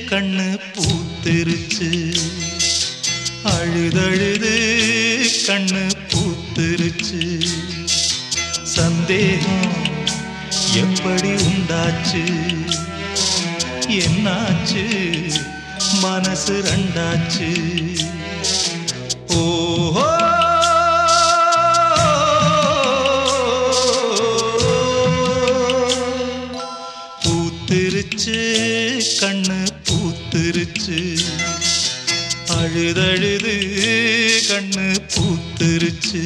கண்ணு பூத்திருச்சு அழுதழுது கண்ணு பூத்திருச்சு சந்தேகம் எப்படி உண்டாச்சு என்னாச்சு மனசு ரெண்டாச்சு ஓஹோ பூத்திருச்சு கண்ணு பூத்திருச்சு அழுதழுது கண்ணு பூத்திருச்சு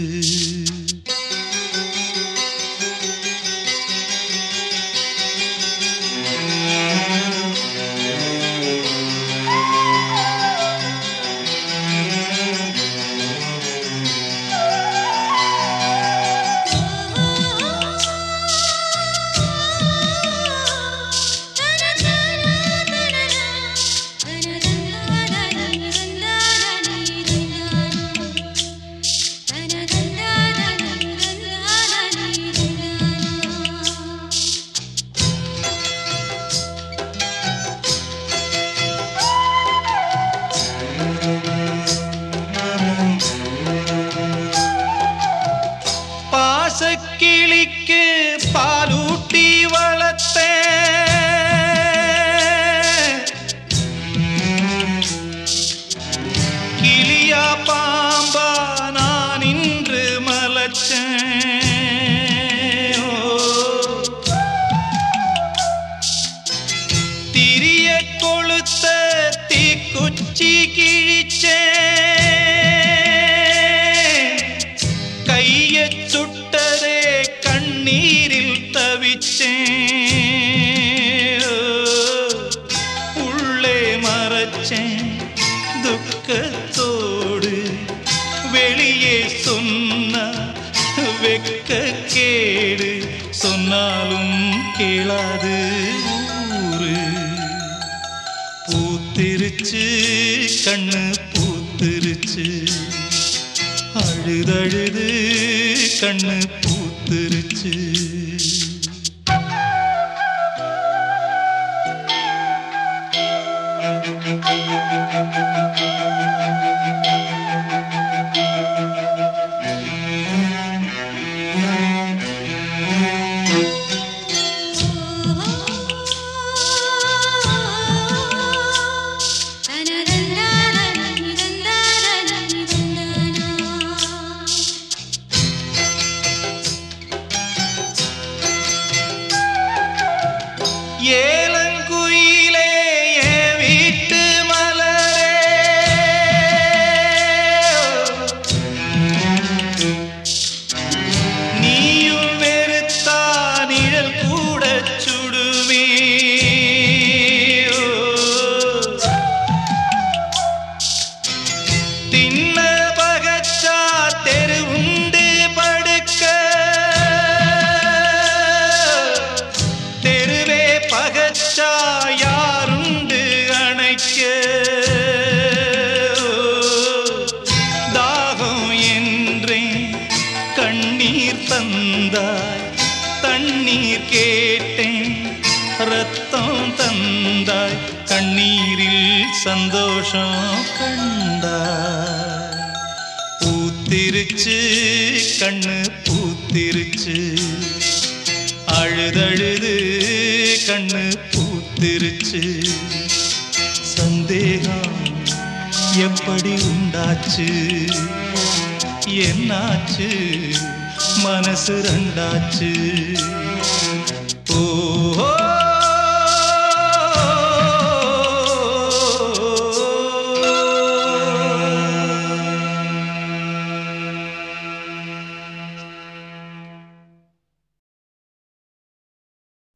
பாசக்கிளிக்கு பாலூட்டி வளர்த்தேன் கிளியா பாம்பா நான் இன்று மலச்சேன் ஓ. திரிய கொளுத்த தீக்குச்சி கிழிச்சேன் கைய சுட்டதே கண்ணீரில் தவிச்சேன் உள்ளே மறைச்சேன் துக்கத்தோடு வெளியே சொன்ன வெக்க கேடு சொன்னாலும் கேளாது ஊரு பூத்திருச்சு கண்ணு பூத்திருச்சு அழுதழுது கண்ணு பூத்திருச்சு ஏலங்குயிலே என் வீட்டு மலரே நீயும் வெறுத்தா நிழல் கூட சுடுவே தின்ன பகச்சா தெரு உண்டு படுக்க தெருவே பகச்சா யாருண்டு அணைக்க தாகம் என்றேன் கண்ணீர் தந்தாய் தண்ணீர் கேட்டேன் ரத்தம் தந்தாய் கண்ணீரில் சந்தோஷம் கண்டாய் பூத்திருச்சு கண்ணு பூத்திருச்சு அழுதழுது கண்ணு பூத்திருச்சு சந்தேகம் எப்படி உண்டாச்சு என்னாச்சு மனசு ரெண்டாச்சு ஓ